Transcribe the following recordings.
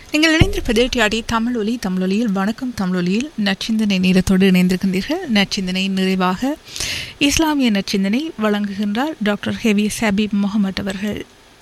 நீங்கள் இணைந்திருப்பது டிஆடி தமிழொலி தமிழொலியில் வணக்கம் தமிழொலியில் நச்சிந்தனை நேரத்தோடு இணைந்திருக்கின்றீர்கள் நச்சிந்தனை நிறைவாக இஸ்லாமிய நச்சிந்தனை வழங்குகின்றார் டாக்டர் ஹெவி சபீப் முகமது அவர்கள்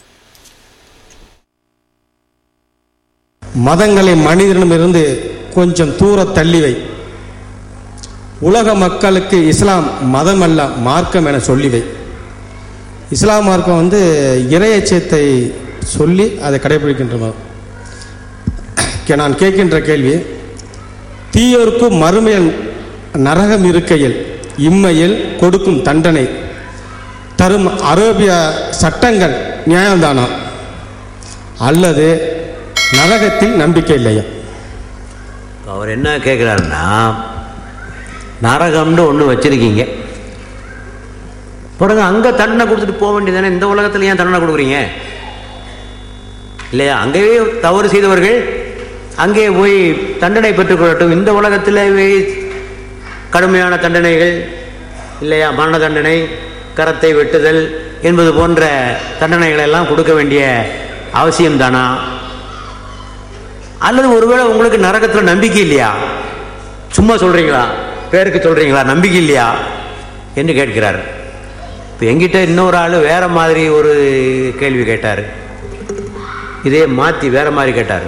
மதங்களை மனிதனிடமிருந்து கொஞ்சம் தூர தள்ளிவை உலக மக்களுக்கு இஸ்லாம் மதம் அல்ல மார்க்கம் என சொல்லிவை இஸ்லாம் மார்க்கம் வந்து இறையச்சத்தை சொல்லி அதை கடைபிடிக்கின்ற மதம் கே- நான் கேட்கின்ற கேள்வி தீயோருக்கு மறுமையில் நரகம் இருக்கையில் இம்மையில் கொடுக்கும் தண்டனை தரும் அரேபிய சட்டங்கள் நியாயம்தானா அல்லது நரகத்தில் நம்பிக்கை இல்லையா அவர் என்ன கேட்குறாருன்னா நரகம்னு ஒன்று வச்சுருக்கீங்க பிறகு அங்கே தண்டனை கொடுத்துட்டு போக வேண்டியதானே இந்த உலகத்தில் ஏன் தண்டனை கொடுக்குறீங்க இல்லையா அங்கேயே தவறு செய்தவர்கள் அங்கே போய் தண்டனை பெற்றுக்கொள்ளட்டும் இந்த உலகத்திலேயே கடுமையான தண்டனைகள் இல்லையா மரண தண்டனை கரத்தை வெட்டுதல் என்பது போன்ற தண்டனைகளை எல்லாம் கொடுக்க வேண்டிய அவசியம்தானா அல்லது ஒருவேளை உங்களுக்கு நரகத்தில் நம்பிக்கை இல்லையா சும்மா சொல்றீங்களா பேருக்கு சொல்றீங்களா நம்பிக்கை இல்லையா என்று கேட்கிறார் இப்போ எங்கிட்ட இன்னொரு ஆள் வேற மாதிரி ஒரு கேள்வி கேட்டார் இதே மாற்றி வேற மாதிரி கேட்டார்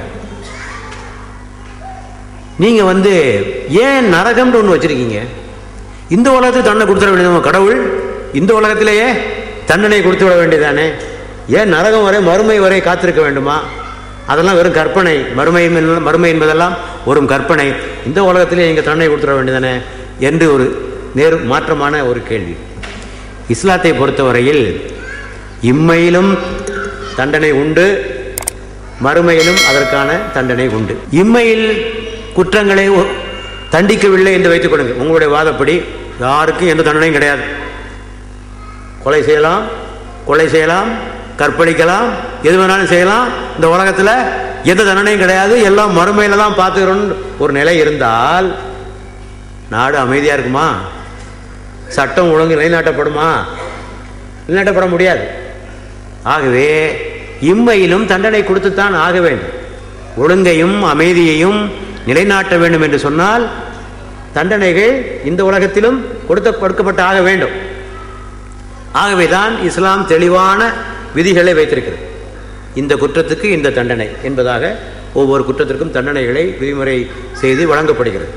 நீங்க வந்து ஏன் நரகம்னு ஒன்று வச்சிருக்கீங்க இந்த உலகத்துக்கு தண்டனை கொடுத்துட வேண்டியது கடவுள் இந்த உலகத்திலேயே தண்டனை கொடுத்து விட வேண்டியதானே ஏன் நரகம் வரை மறுமை வரை காத்திருக்க வேண்டுமா அதெல்லாம் வெறும் கற்பனை மறுமை என்பது- மறுமை என்பதெல்லாம் ஒரு கற்பனை இந்த உலகத்திலே இங்கே தண்டனை கொடுத்துட வேண்டியதானே என்று ஒரு நேர் மாற்றமான ஒரு கேள்வி இஸ்லாத்தை பொறுத்தவரையில் இம்மையிலும் தண்டனை உண்டு மறுமையிலும் அதற்கான தண்டனை உண்டு இம்மையில் குற்றங்களை ஒ- தண்டிக்கவில்லை என்று வைத்துக் கொள்ளுங்க உங்களுடைய வாதப்படி யாருக்கும் எந்த தண்டனையும் கிடையாது கொலை செய்யலாம் கொலை செய்யலாம் கற்பழிக்கலாம் எது வேணாலும் செய்யலாம் இந்த உலகத்தில் எந்த தண்டனையும் கிடையாது எல்லாம் மறுமையில தான் பார்த்துக்கிறோன்னு ஒரு நிலை இருந்தால் நாடு அமைதியா இருக்குமா சட்டம் ஒழுங்கு நிலைநாட்டப்படுமா நிலைநாட்டப்பட முடியாது ஆகவே இம்மையிலும் தண்டனை கொடுத்துத்தான் ஆக வேண்டும் ஒழுங்கையும் அமைதியையும் நிலைநாட்ட வேண்டும் என்று சொன்னால் தண்டனைகள் இந்த உலகத்திலும் கொடுத்த கொடுக்கப்பட்டு ஆக வேண்டும் ஆகவேதான் இஸ்லாம் தெளிவான விதிகளை வைத்திருக்கிறது இந்த குற்றத்துக்கு இந்த தண்டனை என்பதாக ஒவ்வொரு குற்றத்திற்கும் தண்டனைகளை விதிமுறை செய்து வழங்கப்படுகிறது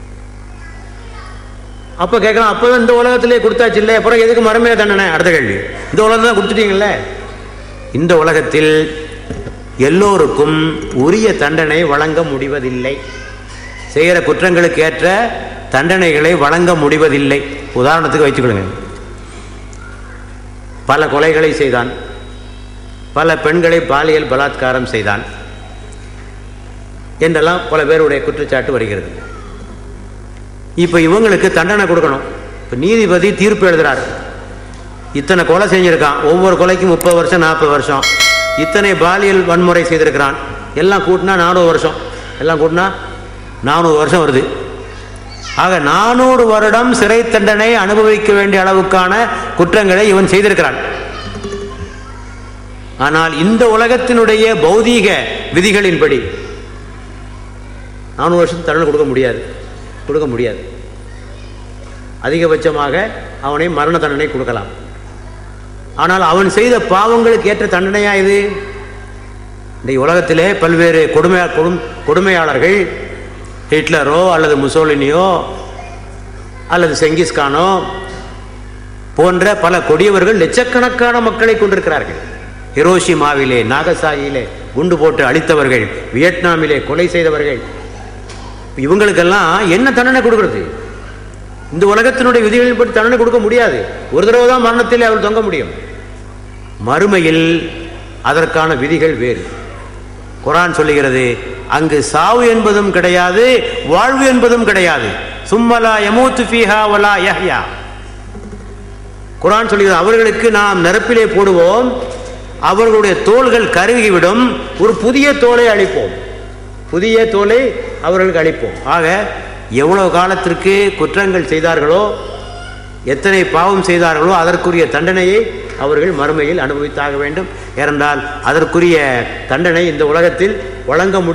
அப்ப கேட்கலாம் அப்போ இந்த உலகத்திலே கொடுத்தாச்சு இல்லை அப்புறம் எதுக்கு மறுமைய தண்டனை அடுத்த கேள்வி இந்த உலகம் தான் கொடுத்துட்டீங்கல்ல இந்த உலகத்தில் எல்லோருக்கும் உரிய தண்டனை வழங்க முடிவதில்லை செய்கிற குற்றங்களுக்கு ஏற்ற தண்டனைகளை வழங்க முடிவதில்லை உதாரணத்துக்கு வைத்துக்கொள்ளுங்க பல கொலைகளை செய்தான் பல பெண்களை பாலியல் பலாத்காரம் செய்தான் என்றெல்லாம் பல பேருடைய குற்றச்சாட்டு வருகிறது இப்போ இவங்களுக்கு தண்டனை கொடுக்கணும் இப்போ நீதிபதி தீர்ப்பு எழுதுறாரு இத்தனை கொலை செஞ்சிருக்கான் ஒவ்வொரு கொலைக்கும் முப்பது வருஷம் நாற்பது வருஷம் இத்தனை பாலியல் வன்முறை செய்திருக்கிறான் எல்லாம் கூட்டினா நானூறு வருஷம் எல்லாம் கூட்டினா நானூறு வருஷம் வருது ஆக நானூறு வருடம் சிறை தண்டனை அனுபவிக்க வேண்டிய அளவுக்கான குற்றங்களை இவன் செய்திருக்கிறான் ஆனால் இந்த உலகத்தினுடைய பௌதீக விதிகளின்படி நானூறு வருஷம் தண்டனை கொடுக்க முடியாது கொடுக்க முடியாது அதிகபட்சமாக அவனை மரண தண்டனை கொடுக்கலாம் ஆனால் அவன் செய்த பாவங்களுக்கு ஏற்ற தண்டனையா இது இந்த உலகத்திலே பல்வேறு கொடுமை கொடும் கொடுமையாளர்கள் ஹிட்லரோ அல்லது முசோலினியோ அல்லது செங்கிஸ்கானோ போன்ற பல கொடியவர்கள் லட்சக்கணக்கான மக்களை கொண்டிருக்கிறார்கள் ஹிரோஷிமாவிலே நாகசாயிலே குண்டு போட்டு அழித்தவர்கள் வியட்நாமிலே கொலை செய்தவர்கள் இவங்களுக்கெல்லாம் என்ன தண்டனை கொடுக்கிறது இந்த உலகத்தினுடைய விதிகளின் படி தண்டனை கொடுக்க முடியாது ஒரு தடவை தான் மரணத்தில் அவர் தொங்க முடியும் மறுமையில் அதற்கான விதிகள் வேறு குரான் சொல்லுகிறது அங்கு சாவு என்பதும் கிடையாது வாழ்வு என்பதும் கிடையாது சும்மலா யமூத்து ஃபீஹா வலா யஹ்யா குரான் சொல்லுகிறது அவர்களுக்கு நாம் நெருப்பிலே போடுவோம் அவர்களுடைய தோள்கள் கருகிவிடும் ஒரு புதிய தோலை அளிப்போம் புதிய தோலை அவர்களுக்கு அளிப்போம் ஆக எவ்வளவு காலத்திற்கு குற்றங்கள் செய்தார்களோ எத்தனை பாவம் செய்தார்களோ அதற்குரிய தண்டனையை அவர்கள் மறுமையில் அனுபவித்தாக வேண்டும் ஏனென்றால் அதற்குரிய தண்டனை இந்த உலகத்தில் வழங்க முடியும்